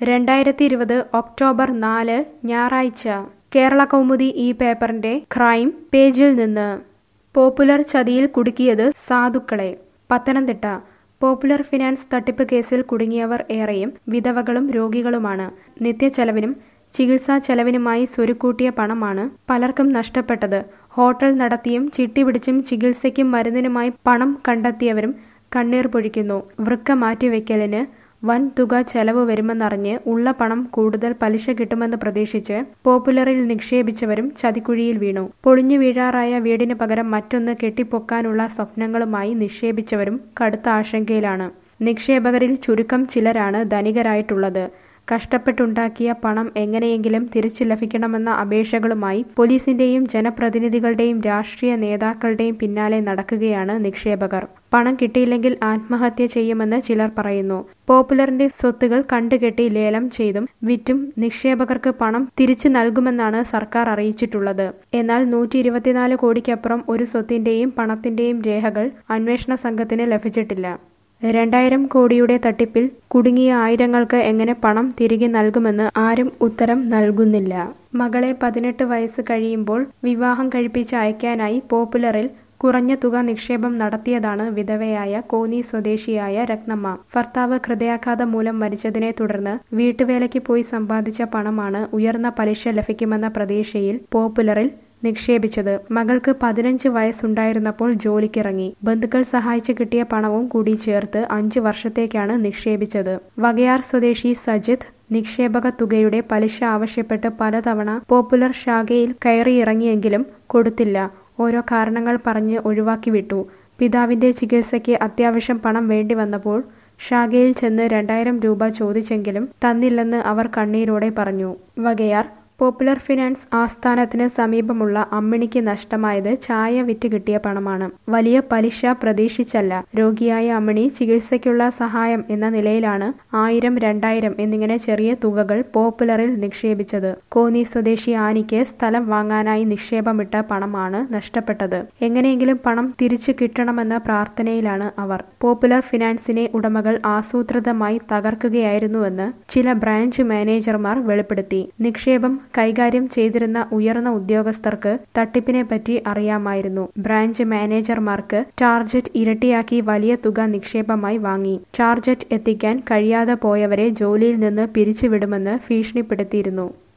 രണ്ടായിരത്തി ഇരുപത് ഒക്ടോബർ നാല് ഞായറാഴ്ച കേരള കൗമുദി ഈ പേപ്പറിന്റെ ക്രൈം പേജിൽ നിന്ന് പോപ്പുലർ ചതിയിൽ കുടുക്കിയത് സാധുക്കളെ പത്തനംതിട്ട പോപ്പുലർ ഫിനാൻസ് തട്ടിപ്പ് കേസിൽ കുടുങ്ങിയവർ ഏറെയും വിധവകളും രോഗികളുമാണ് നിത്യച്ചെലവിനും ചികിത്സാ ചെലവിനുമായി സ്വരുക്കൂട്ടിയ പണമാണ് പലർക്കും നഷ്ടപ്പെട്ടത് ഹോട്ടൽ നടത്തിയും ചിട്ടി പിടിച്ചും ചികിത്സയ്ക്കും മരുന്നിനുമായി പണം കണ്ടെത്തിയവരും കണ്ണീർ പൊഴിക്കുന്നു വൃക്ക മാറ്റിവെക്കലിന് വൻ തുക ചെലവ് വരുമെന്നറിഞ്ഞ് ഉള്ള പണം കൂടുതൽ പലിശ കിട്ടുമെന്ന് പ്രതീക്ഷിച്ച് പോപ്പുലറിൽ നിക്ഷേപിച്ചവരും ചതിക്കുഴിയിൽ വീണു പൊളിഞ്ഞു വീഴാറായ വീടിന് പകരം മറ്റൊന്ന് കെട്ടിപ്പൊക്കാനുള്ള സ്വപ്നങ്ങളുമായി നിക്ഷേപിച്ചവരും കടുത്ത ആശങ്കയിലാണ് നിക്ഷേപകരിൽ ചുരുക്കം ചിലരാണ് ധനികരായിട്ടുള്ളത് കഷ്ടപ്പെട്ടുണ്ടാക്കിയ പണം എങ്ങനെയെങ്കിലും തിരിച്ചു ലഭിക്കണമെന്ന അപേക്ഷകളുമായി പോലീസിന്റെയും ജനപ്രതിനിധികളുടെയും രാഷ്ട്രീയ നേതാക്കളുടെയും പിന്നാലെ നടക്കുകയാണ് നിക്ഷേപകർ പണം കിട്ടിയില്ലെങ്കിൽ ആത്മഹത്യ ചെയ്യുമെന്ന് ചിലർ പറയുന്നു പോപ്പുലറിന്റെ സ്വത്തുകൾ കണ്ടുകെട്ടി ലേലം ചെയ്തും വിറ്റും നിക്ഷേപകർക്ക് പണം തിരിച്ചു നൽകുമെന്നാണ് സർക്കാർ അറിയിച്ചിട്ടുള്ളത് എന്നാൽ നൂറ്റി ഇരുപത്തിനാല് കോടിക്കപ്പുറം ഒരു സ്വത്തിന്റെയും പണത്തിന്റെയും രേഖകൾ അന്വേഷണ സംഘത്തിന് ലഭിച്ചിട്ടില്ല രണ്ടായിരം കോടിയുടെ തട്ടിപ്പിൽ കുടുങ്ങിയ ആയിരങ്ങൾക്ക് എങ്ങനെ പണം തിരികെ നൽകുമെന്ന് ആരും ഉത്തരം നൽകുന്നില്ല മകളെ പതിനെട്ട് വയസ്സ് കഴിയുമ്പോൾ വിവാഹം കഴിപ്പിച്ച് അയക്കാനായി പോപ്പുലറിൽ കുറഞ്ഞ തുക നിക്ഷേപം നടത്തിയതാണ് വിധവയായ കോന്നി സ്വദേശിയായ രത്നമ്മ ഭർത്താവ് ഹൃദയാഘാതം മൂലം മരിച്ചതിനെ തുടർന്ന് വീട്ടുവേലയ്ക്ക് പോയി സമ്പാദിച്ച പണമാണ് ഉയർന്ന പലിശ ലഭിക്കുമെന്ന പ്രതീക്ഷയിൽ പോപ്പുലറിൽ നിക്ഷേപിച്ചത് മകൾക്ക് പതിനഞ്ച് വയസ്സുണ്ടായിരുന്നപ്പോൾ ജോലിക്കിറങ്ങി ബന്ധുക്കൾ സഹായിച്ചു കിട്ടിയ പണവും കൂടി ചേർത്ത് അഞ്ചു വർഷത്തേക്കാണ് നിക്ഷേപിച്ചത് വകയാർ സ്വദേശി സജിത് നിക്ഷേപക തുകയുടെ പലിശ ആവശ്യപ്പെട്ട് പലതവണ പോപ്പുലർ ശാഖയിൽ കയറിയിറങ്ങിയെങ്കിലും കൊടുത്തില്ല ഓരോ കാരണങ്ങൾ പറഞ്ഞ് ഒഴിവാക്കി വിട്ടു പിതാവിന്റെ ചികിത്സയ്ക്ക് അത്യാവശ്യം പണം വേണ്ടി വന്നപ്പോൾ ശാഖയിൽ ചെന്ന് രണ്ടായിരം രൂപ ചോദിച്ചെങ്കിലും തന്നില്ലെന്ന് അവർ കണ്ണീരോടെ പറഞ്ഞു വകയാർ പോപ്പുലർ ഫിനാൻസ് ആസ്ഥാനത്തിന് സമീപമുള്ള അമ്മിണിക്ക് നഷ്ടമായത് ചായ വിറ്റ് കിട്ടിയ പണമാണ് വലിയ പലിശ പ്രതീക്ഷിച്ചല്ല രോഗിയായ അമ്മിണി ചികിത്സയ്ക്കുള്ള സഹായം എന്ന നിലയിലാണ് ആയിരം രണ്ടായിരം എന്നിങ്ങനെ ചെറിയ തുകകൾ പോപ്പുലറിൽ നിക്ഷേപിച്ചത് കോന്നി സ്വദേശി ആനിക്ക് സ്ഥലം വാങ്ങാനായി നിക്ഷേപമിട്ട പണമാണ് നഷ്ടപ്പെട്ടത് എങ്ങനെയെങ്കിലും പണം തിരിച്ചു കിട്ടണമെന്ന പ്രാർത്ഥനയിലാണ് അവർ പോപ്പുലർ ഫിനാൻസിനെ ഉടമകൾ ആസൂത്രിതമായി തകർക്കുകയായിരുന്നുവെന്ന് ചില ബ്രാഞ്ച് മാനേജർമാർ വെളിപ്പെടുത്തി നിക്ഷേപം കൈകാര്യം ചെയ്തിരുന്ന ഉയർന്ന ഉദ്യോഗസ്ഥർക്ക് തട്ടിപ്പിനെ പറ്റി അറിയാമായിരുന്നു ബ്രാഞ്ച് മാനേജർമാർക്ക് ടാർജറ്റ് ഇരട്ടിയാക്കി വലിയ തുക നിക്ഷേപമായി വാങ്ങി ടാർജറ്റ് എത്തിക്കാൻ കഴിയാതെ പോയവരെ ജോലിയിൽ നിന്ന് പിരിച്ചുവിടുമെന്ന് ഭീഷണിപ്പെടുത്തിയിരുന്നു